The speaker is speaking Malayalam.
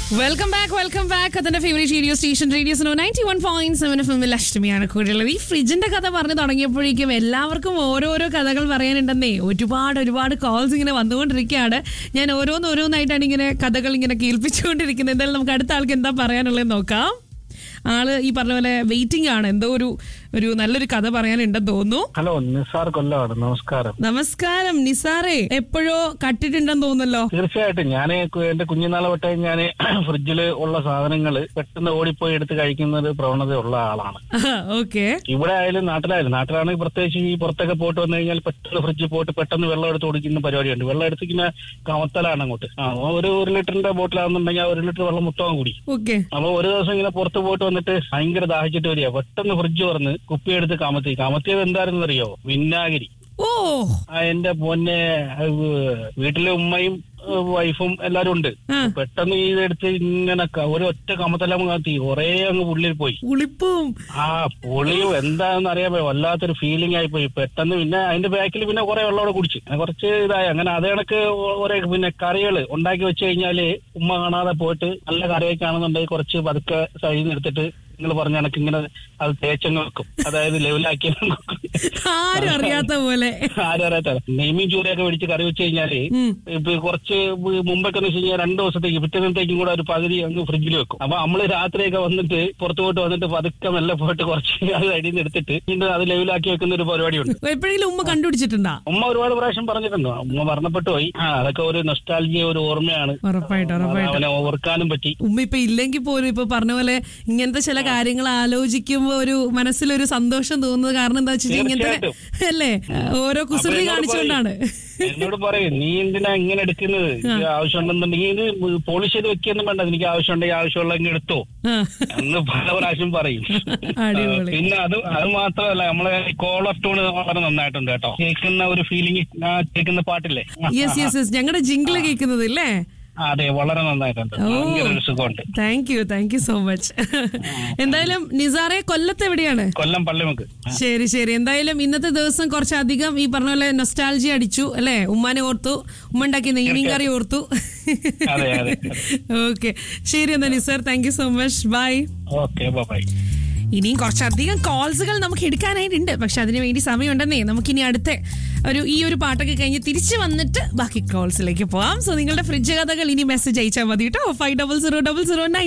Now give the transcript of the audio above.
വെൽക്കം ബാക്ക് വെൽക്കം ബാക്ക് അതിന്റെ favourite radio station radio so ninety one point seven F എമ്മിൽ അഷ്ടമിയാണ് കൂടുതലുള്ളത് ഈ ഫ്രിഡ്ജിന്റെ കഥ പറഞ്ഞു തുടങ്ങിയപ്പോഴേക്കും എല്ലാവർക്കും ഓരോരോ കഥകൾ പറയാനുണ്ടെന്നേ ഒരുപാട് ഒരുപാട് കോൾസ് ഇങ്ങനെ വന്നുകൊണ്ടിരിക്കുകയാണ് ഞാൻ ഓരോന്ന് ഓരോന്നായിട്ടാണ് ഇങ്ങനെ കഥകൾ ഇങ്ങനെ കേൾപ്പിച്ചുകൊണ്ടിരിക്കുന്നത് എന്തായാലും നമുക്ക് അടുത്ത ആൾക്ക് എന്താ പറയാനുള്ളത് നോക്കാം ആള് ഈ പറഞ്ഞ പോലെ വെയിറ്റിംഗ് ആണ് എന്തോ ഒരു ഒരു നല്ലൊരു കഥ പറയാനുണ്ടെന്ന് തോന്നുന്നു ഹലോ നിസാർ കൊല്ലമാണ് നമസ്കാരം നമസ്കാരം നിസാറേ എപ്പോഴോ കട്ടിട്ടുണ്ടെന്ന് തോന്നുന്നല്ലോ തീർച്ചയായിട്ടും ഞാൻ എന്റെ കുഞ്ഞുനാളെ തൊട്ടേ ഞാൻ ഫ്രിഡ്ജിൽ ഉള്ള സാധനങ്ങൾ പെട്ടെന്ന് ഓടിപ്പോയി എടുത്ത് കഴിക്കുന്ന ഒരു പ്രവണത ഉള്ള ആളാണ് ഓക്കെ ഇവിടെ ആയാലും നാട്ടിലായാലും നാട്ടിലാണെങ്കിൽ പ്രത്യേകിച്ച് ഈ പുറത്തൊക്കെ പോയിട്ട് വന്നു കഴിഞ്ഞാൽ പെട്ടെന്ന് ഫ്രിഡ്ജിൽ പോയിട്ട് പെട്ടെന്ന് വെള്ളം എടുത്ത് കുടിക്കുന്ന പരിപാടിയുണ്ട് വെള്ളം എടുത്തിങ്ങനെ കമത്തലാണ് അങ്ങോട്ട് ആ ഒരു ഒരു ലിറ്ററിന്റെ ബോട്ടിലാണെന്നുണ്ടെങ്കിൽ ആ ഒരു ലിറ്റർ വെള്ളം മൊത്തം കുടിക്കും ഓക്കെ അപ്പൊ ഒരു ദിവസം ഇങ്ങനെ പുറത്ത് പോയിട്ട് വന്നിട്ട് ഭയങ്കര ദാഹിച്ചിട്ട് വരിക പെട്ടെന്ന് ഫ്രിഡ്ജ് തുറന്ന് കുപ്പി എടുത്ത് കമത്തി കമത്തിയത് എന്തായിരുന്നു അറിയോ വിന്നാഗിരി ഓ ആ എന്റെ പൊന്നെ അത് വീട്ടിലെ ഉമ്മയും ഏഹ് വൈഫും എല്ലാരും ഉണ്ട് ആ. പെട്ടെന്ന് ഇതെടുത്ത് ഇങ്ങനെ ക- ഒരു ഒറ്റ കമത്തെല്ലാം കാത്തി കൊറേ അങ്ങ് ഉള്ളിൽ പോയി ഉളിപ്പും ആ പൊളിയും എന്താണെന്ന് അറിയാൻ പോയി വല്ലാത്തൊരു ഫീലിംഗ് ആയി പോയി പെട്ടെന്ന് പിന്നെ അതിന്റെ ബാക്കിൽ പിന്നെ കുറെ വെള്ളമോടെ കുടിച്ച് അങ്ങനെ കുറച്ച് ഇതായി അങ്ങനെ അത് കണക്ക് കുറെ പിന്നെ കറികള് ഉണ്ടാക്കി വെച്ച് കഴിഞ്ഞാല് ഉമ്മ കാണാതെ പോയിട്ട് നല്ല കറിയൊക്കെ ആണെന്നുണ്ടെങ്കിൽ കുറച്ച് പതുക്കെ സൈഡിൽ നിന്ന് എടുത്തിട്ട് നിങ്ങൾ പറഞ്ഞ കണക്ക് ഇങ്ങനെ അത് തേച്ചങ്ങ് വെക്കും അതായത് ലെവലാക്കി ആരും അറിയാത്ത പോലെ ആരും അറിയാത്ത നെയ്മീൻ ചൂരയൊക്കെ മേടിച്ച് കറി വെച്ച് കഴിഞ്ഞാല് ഉം. ഇപ്പൊ കുറച്ച് മുമ്പൊക്കെ വെച്ച് കഴിഞ്ഞാൽ രണ്ടു ദിവസത്തേക്ക് പിറ്റേന്നത്തേക്കും കൂടെ ഒരു പകുതി അങ്ങ് ഫ്രിഡ്ജിൽ വെക്കും അപ്പൊ നമ്മള് രാത്രിയൊക്കെ വന്നിട്ട് പുറത്തു പോയിട്ട് വന്നിട്ട് പതുക്കെ മെല്ലെ പോയിട്ട് കുറച്ച് അത് അടിയിൽ നിന്ന് എടുത്തിട്ട് വീണ്ടും അത് ലെവലാക്കി വെക്കുന്ന ഒരു പരിപാടിയുണ്ട് എപ്പോഴെങ്കിലും ഉമ്മ കണ്ടുപിടിച്ചിട്ടുണ്ടാ ഉമ്മ ഒരുപാട് പ്രാവശ്യം പറഞ്ഞിട്ടുണ്ട് ഉമ്മ മരണപ്പെട്ടു പോയി ആ അതൊക്കെ ഒരു നൊസ്റ്റാൾജിയ ഒരു ഓർമ്മയാണ് ഉറപ്പായിട്ട് അത് ഉറപ്പായിട്ട് അവനെ ഓർക്കാനും പറ്റി ഉമ്മ ഇപ്പൊ ഇല്ലെങ്കിൽ പോലും ഇപ്പൊ പറഞ്ഞ പോലെ ഇങ്ങനത്തെ ചില കാര്യങ്ങൾ ആലോചിക്കുമ്പോ ഒരു മനസ്സിലൊരു സന്തോഷം തോന്നുന്നത് കാരണം എന്താ വെച്ചാൽ ഇങ്ങനത്തെ അല്ലേ ഓരോ കുസൃതി എന്നോട് കാണിച്ചുകൊണ്ടാണ് എന്നോട് പറയും നീ എന്തിനാ ഇങ്ങനെ എടുക്കുന്നത് എനിക്ക് ആവശ്യമുണ്ടെന്നുണ്ടെങ്കിൽ ഇത് പോളിഷ് ചെയ്ത് വെക്കൊന്നും വേണ്ട എനിക്ക് ആവശ്യമുണ്ടെങ്കിൽ ആവശ്യമുള്ള ഇങ്ങ് എടുത്തോ ആ. എന്ന് പല പ്രാവശ്യം പറയും അടിപൊളി പിന്നെ അത് അത് മാത്രമല്ല നമ്മളെ കോൾ ഓഫ് ടൂൺ വളരെ നന്നായിട്ടുണ്ട് കേട്ടോ കേൾക്കുന്ന ഒരു ഫീലിംഗ് ആ കേൾക്കുന്ന പാട്ടില്ലേ യെസ് യെസ് യെസ് ഞങ്ങളുടെ ജിങ്കിള് കേൾക്കുന്നത് ഇല്ലേ ആ, അതെ വളരെ നന്നായിട്ടുണ്ട് ഭയങ്കര ഒരു സുഖമുണ്ട് thank you thank you so much എന്തായാലും നിസാറെ കൊല്ലത്ത് എവിടെയാണ് കൊല്ലം പള്ളിമുക്ക് ശരി ശരി എന്തായാലും ഇന്നത്തെ ദിവസം കുറച്ചധികം ഈ പറഞ്ഞ പോലെ നൊസ്റ്റാൾജി അടിച്ചു അല്ലെ ഉമ്മാനെ ഓർത്തു ഉമ്മ ഉണ്ടാക്കിയ നെയ്മീൻ കറി ഓർത്തു അതെ അതെ ഓക്കെ ശരി എന്നാ Nisar thank you so much bye okay bye ഇനിയും കുറച്ചധികം കോൾസുകൾ നമുക്ക് എടുക്കാനായിട്ടുണ്ട് പക്ഷെ അതിന് വേണ്ടി സമയമുണ്ടെന്നേ നമുക്കിനി അടുത്ത ഒരു ഈ ഒരു പാട്ടൊക്കെ കഴിഞ്ഞ് തിരിച്ചു വന്നിട്ട് ബാക്കി കോൾസിലേക്ക് പോവാം സോ നിങ്ങളുടെ ഫ്രിഡ്ജ് കഥകൾ ഇനി മെസ്സേജ് അയച്ചാൽ മതി കേട്ടോ five double zero double zero nine